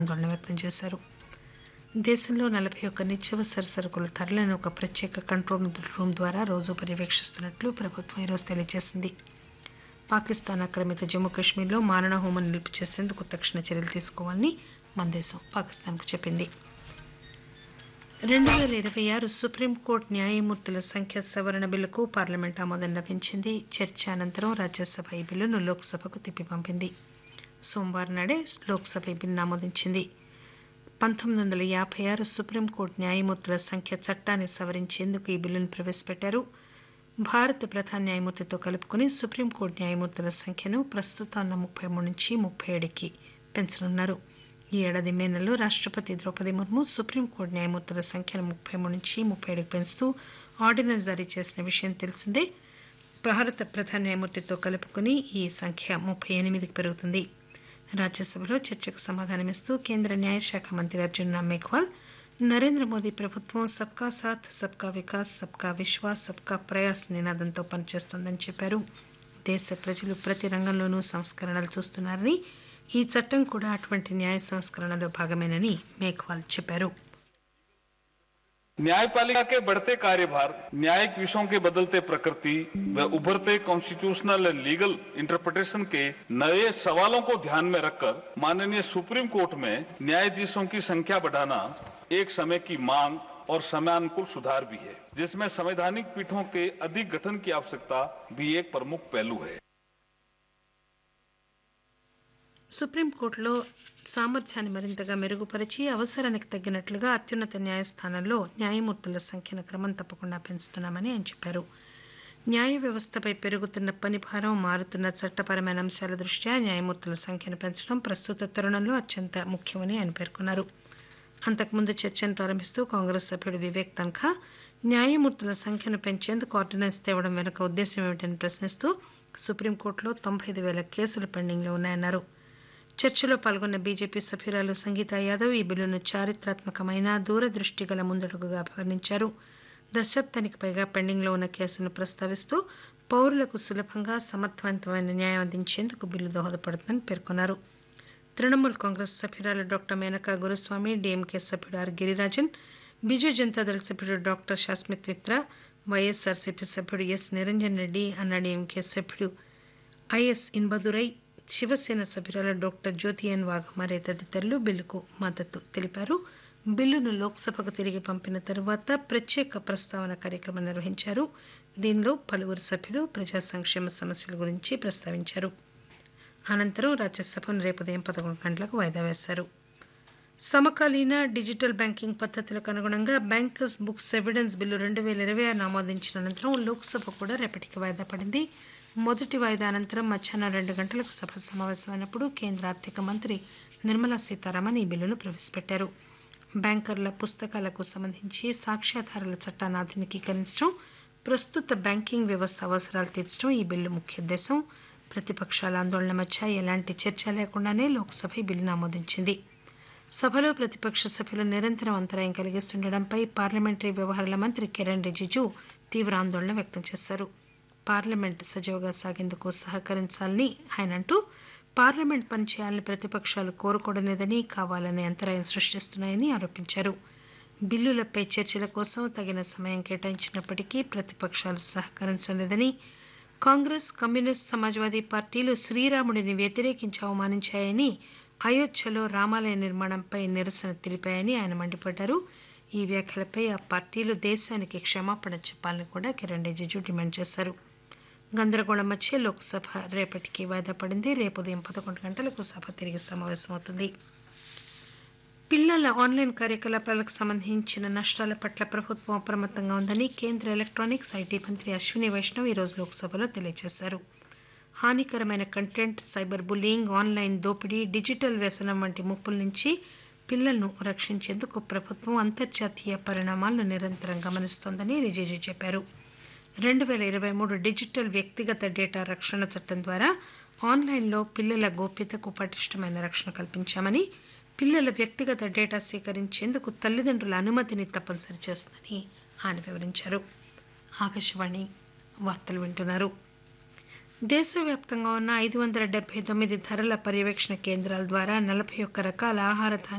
ఆందోళన వ్యక్తం చేశారు దేశంలో నలభై ఒక్క నిత్యావసర సరుకుల ధరలను ఒక ప్రత్యేక కంట్రోల్ రూమ్ ద్వారా రోజు పర్యవేక్షిస్తున్నట్లు ప్రభుత్వం ఈరోజు తెలియజేసింది పాకిస్తాన్ ఆక్రమిత జమ్మూ కాశ్మీర్లో మారణహోమం నిలుపు చేసేందుకు తక్షణ చర్యలు తీసుకోవాలని మన దేశం పాకిస్తాన్కు చెప్పింది రెండు పేల ఇరవై ఆరు సుప్రీంకోర్టు న్యాయమూర్తుల సంఖ్య సవరణ బిల్లుకు పార్లమెంట్ ఆమోదం లభించింది చర్చ అనంతరం రాజ్యసభ ఈ బిల్లును లోక్సభకు తిప్పి పంపింది సోమవారం నాడే లోక్సభ ఈ బిల్లును ఆమోదించింది పంతొమ్మిది వందల యాభై ఆరు సుప్రీంకోర్టు న్యాయమూర్తుల సంఖ్య చట్టాన్ని సవరించేందుకు ఈ బిల్లును ప్రవేశపెట్టారు భారత ప్రధాన న్యాయమూర్తితో కలుపుకుని సుప్రీంకోర్టు న్యాయమూర్తుల సంఖ్యను ప్రస్తుతం ఉన్న ముప్పై మూడు నుంచి ముప్పై ఏడుకి పెంచనున్నారు ఈ ఏడాది మే నెలలో రాష్టపతి ద్రౌపది ముర్ము సుప్రీంకోర్టు న్యాయమూర్తుల సంఖ్యను ముప్పై మూడు నుంచి ముప్పై ఏడుకి పెంచుతూ ఆర్డినెన్స్ జారీ చేసిన విషయం తెలిసిందే భారత ప్రధాన న్యాయమూర్తితో కలుపుకుని ఈ సంఖ్య ముప్పై ఎనిమిదికి పెరుగుతుంది రాజ్యసభలో చర్చకు సమాధానమిస్తూ కేంద్ర న్యాయశాఖ మంత్రి అర్జున్ రామ్ మేఘ్వాల్ నరేంద్ర మోదీ ప్రభుత్వం సబ్కా సాథ్ సబ్కా వికాస్ సబ్కా విశ్వాస్ సబ్కా ప్రయాస్ నినాదంతో పనిచేస్తోందని చెప్పారు దేశ ప్రజలు ప్రతి రంగంలోనూ సంస్కరణలు చూస్తున్నారని ఈ చట్టం కూడా అటువంటి న్యాయ సంస్కరణలో భాగమేనని మేఘ్వాల్ చెప్పారు न्यायपालिका के बढ़ते कार्यभार न्यायिक विषयों के बदलते प्रकृति व उभरते कॉन्स्टिट्यूशनल एंड लीगल इंटरप्रिटेशन के नए सवालों को ध्यान में रखकर माननीय सुप्रीम कोर्ट में न्यायाधीशों की संख्या बढ़ाना एक समय की मांग और समयानुकूल सुधार भी है जिसमें संवैधानिक पीठों के अधिक गठन की आवश्यकता भी एक प्रमुख पहलू है సుప్రీంకోర్టులో సామర్థ్యాన్ని మరింతగా మెరుగుపరిచి అవసరానికి తగ్గినట్లుగా అత్యున్నత న్యాయస్థానంలో న్యాయమూర్తుల సంఖ్యను క్రమం తప్పకుండా పెంచుతున్నామని ఆయన చెప్పారు న్యాయ వ్యవస్థపై పెరుగుతున్న పనిభారం మారుతున్న చట్టపరమైన అంశాల దృష్ట్యా న్యాయమూర్తుల సంఖ్యను పెంచడం ప్రస్తుత తరుణంలో అత్యంత ముఖ్యమని ఆయన పేర్కొన్నారు అంతకుముందు చర్చను ప్రారంభిస్తూ కాంగ్రెస్ సభ్యుడు వివేక్ తన్ఖా న్యాయమూర్తుల సంఖ్యను పెంచేందుకు ఆర్డినెన్స్ తేవడం వెనుక ఉద్దేశం ఏమిటని ప్రశ్నిస్తూ సుప్రీంకోర్టులో తొంభై ఐదు వేల కేసులు పెండింగ్లో ఉన్నాయన్నారు చర్చలో పాల్గొన్న బీజేపీ సభ్యురాలు సంగీతా యాదవ్ ఈ బిల్లును చారిత్రాత్మకమైన దూరదృష్టి గల ముందడుగుగా అభివర్ణించారు దశాబ్దానికి పైగా పెండింగ్లో ఉన్న కేసులను ప్రస్తావిస్తూ పౌరులకు సులభంగా సమర్థవంతమైన న్యాయం అందించేందుకు బిల్లు దోహదపడుతుందని పేర్కొన్నారు తృణమూల్ కాంగ్రెస్ సభ్యురాలు డాక్టర్ మేనకా గురుస్వామి డీఎంకే సభ్యుడు ఆర్ గిరిరాజన్ బిజు జనతాదళ సభ్యుడు డాక్టర్ శాస్మిత్ మిత్రా వైఎస్ఆర్సీపీ సభ్యుడు ఎస్ నిరంజన్ రెడ్డి అన్నాడీఎంకే సభ్యుడు ఐఎస్ ఇన్బదురై శివసేన సభ్యురాలు డాక్టర్ జ్యోతి ఎన్ వాఘమారే తదితరులు బిల్లుకు మద్దతు తెలిపారు బిల్లును లోక్సభకు తిరిగి పంపిన తరువాత ప్రత్యేక ప్రస్తావన కార్యక్రమం నిర్వహించారు దీనిలో పలువురు సభ్యులు ప్రజా సంక్షేమ సమస్యల గురించి ప్రస్తావించారు అనంతరం రాజ్యసభను రేపు ఉదయం పదకొండు గంటలకు వాయిదా వేశారు సమకాలీన డిజిటల్ బ్యాంకింగ్ పద్దతులకు అనుగుణంగా బ్యాంకర్స్ బుక్స్ ఎవిడెన్స్ బిల్లు రెండు వేల ఇరవై ఆరును ఆమోదించిన అనంతరం లోక్సభ కూడా రేపటికి వాయిదా పడింది మొదటి వాయిదా అనంతరం మధ్యాహ్నం రెండు గంటలకు సభ సమావేశమైనప్పుడు కేంద్ర ఆర్థిక మంత్రి నిర్మలా సీతారామన్ ఈ బిల్లును ప్రవేశపెట్టారు బ్యాంకర్ల పుస్తకాలకు సంబంధించి సాక్ష్యాధారాల చట్టాన్ని ఆధునికీకరించడం ప్రస్తుత బ్యాంకింగ్ వ్యవస్థ అవసరాలు తీర్చడం ఈ బిల్లు ముఖ్య ఉద్దేశం ప్రతిపక్షాల ఆందోళన మధ్య ఎలాంటి చర్చ లేకుండానే లోక్సభ ఈ బిల్లును ఆమోదించింది సభలో ప్రతిపక్ష సభ్యులు నిరంతరం అంతరాయం కలిగిస్తుండటంపై పార్లమెంటరీ వ్యవహారాల మంత్రి కిరణ్ రిజిజు తీవ్ర ఆందోళన వ్యక్తం చేశారు పార్లమెంట్ సజావుగా సాగేందుకు సహకరించాలని ఆయన అంటూ పార్లమెంట్ పనిచేయాలని ప్రతిపక్షాలు కోరుకోవడం లేదని కావాలని అంతరాయం సృష్టిస్తున్నాయని ఆరోపించారు బిల్లులపై చర్చల కోసం తగిన సమయం కేటాయించినప్పటికీ ప్రతిపక్షాలు సహకరించలేదని కాంగ్రెస్ కమ్యూనిస్ట్ సమాజ్వాదీ పార్టీలు శ్రీరాముడిని వ్యతిరేకించి అవమానించాయని అయోధ్యలో రామాలయ నిర్మాణంపై నిరసన తెలిపాయని ఆయన మండిపడ్డారు ఈ వ్యాఖ్యలపై ఆ పార్టీలు దేశానికి క్షమాపణ చెప్పాలని కూడా కిరణ్ రిజిజు డిమాండ్ చేశారు గందరగోళం మధ్య లోక్సభ రేపటికి వాయిదా పడింది రేపు ఉదయం పదకొండు గంటలకు సభ తిరిగి సమావేశమవుతుంది పిల్లల ఆన్లైన్ కార్యకలాపాలకు సంబంధించిన నష్టాల పట్ల ప్రభుత్వం అప్రమత్తంగా ఉందని కేంద్ర ఎలక్ట్రానిక్స్ ఐటీ మంత్రి అశ్విని వైష్ణవ్ ఈరోజు లోక్సభలో తెలియజేశారు హానికరమైన కంటెంట్ సైబర్ బుల్లింగ్ ఆన్లైన్ దోపిడీ డిజిటల్ వ్యసనం వంటి ముప్పుల నుంచి పిల్లలను రక్షించేందుకు ప్రభుత్వం అంతర్జాతీయ పరిణామాలను నిరంతరం గమనిస్తోందని రిజిజు చెప్పారు రెండు వేల ఇరవై మూడు డిజిటల్ వ్యక్తిగత డేటా రక్షణ చట్టం ద్వారా ఆన్లైన్లో పిల్లల గోప్యతకు పటిష్టమైన రక్షణ కల్పించామని పిల్లల వ్యక్తిగత డేటా సేకరించేందుకు తల్లిదండ్రుల అనుమతిని తప్పనిసరి చేస్తుందని ఆయన వివరించారు ఆకాశవాణి వార్తలు వింటున్నారు దేశవ్యాప్తంగా ఉన్న ఐదు వందల డెబ్బై తొమ్మిది ధరల పర్యవేక్షణ కేంద్రాల ద్వారా నలభై ఒక్క రకాల ఆహార